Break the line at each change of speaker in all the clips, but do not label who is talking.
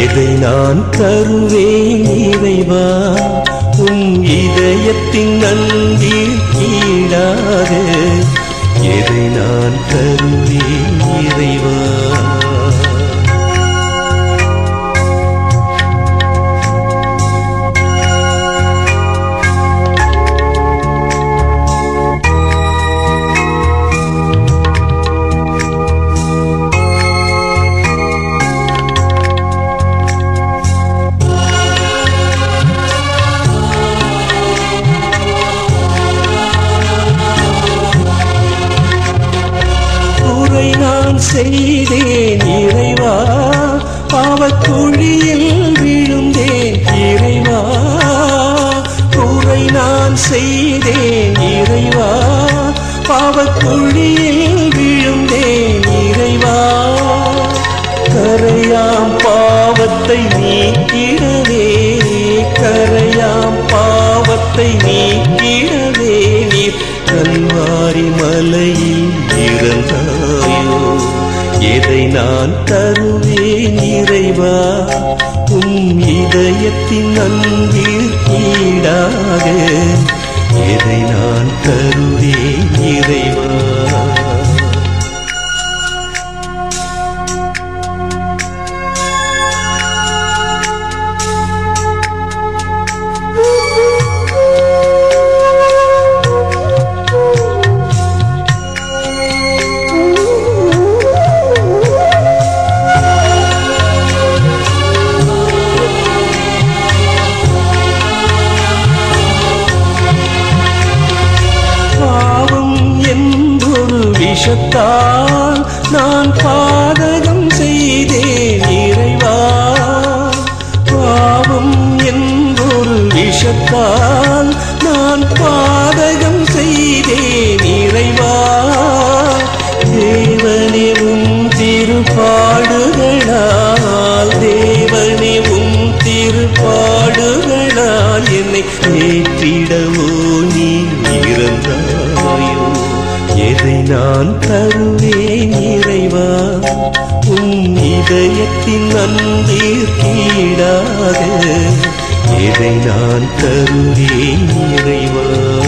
எதை நான் தருவேன் இறைவா உன் இதயத்தின் நன்பில் ஈடாக எதை நான் தருவேன் இறைவா குறை நான் செய்தேன் இறைவா பாவக்குழியில் விழுந்தேன் இறைவா குறை நான் செய்தேன் இறைவா பாவக்குழியில் விழுந்தேன் இறைவா கரையாம் பாவத்தை நீக்கிடவே கரையாம் பாவத்தை நீக்கிடவே நீர் கல்வாரி மலையில் இறந்தாயோ எதை நான் தருவேன் இறைவா உன் இதயத்தின் அன்பில் ஈடாக எதை நான் தருவேன் இறைவா பாவம் என்பொரு விஷத்தால் நான் பாதகம் செய்தேன் இறைவா பாவம் என்பொரு விஷத்தால் நான் பாதகம் செய்தேன் இறைவா தேவனே உம் திருப்பாடுகளால் தேவனே உம் திருப்பாடுகளால் என்னை ஏற்றிடவோ நீ இருந்தாயோ எதை நான் தருவேன் இறைவா உன் இதயத்தின் அன்பிற்கீடாக எதை நான் தருவேன் இறைவா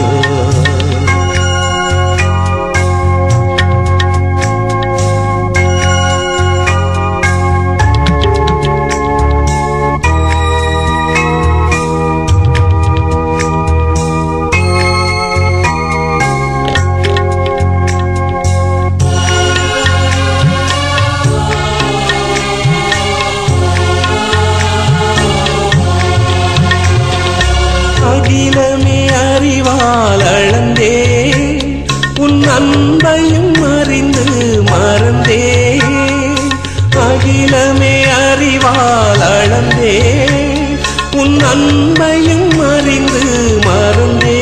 அகிலமே அறிவால் அளந்தே உன் அன்பையும் அறிந்து மறந்தே அகிலமே அறிவால் அளந்தே உன் அன்பையும் அறிந்து மறந்தே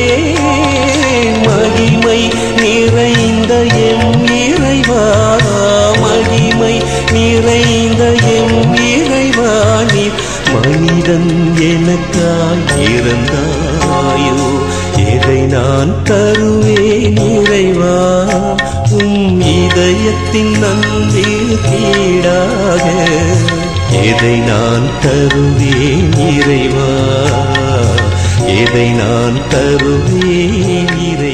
மகிமை நிறைந்த எம் இறைவா மகிமை நிறைந்த எம் இறைவா நீர் மனிதன் எனக்காய் இருந்தாயோ எதை நான் தருவேன் இறைவா உம் இதயத்தின் நன்றில் கீழாக எதை நான் தருவேன் இறைவா எதை நான் தருவேன் இறை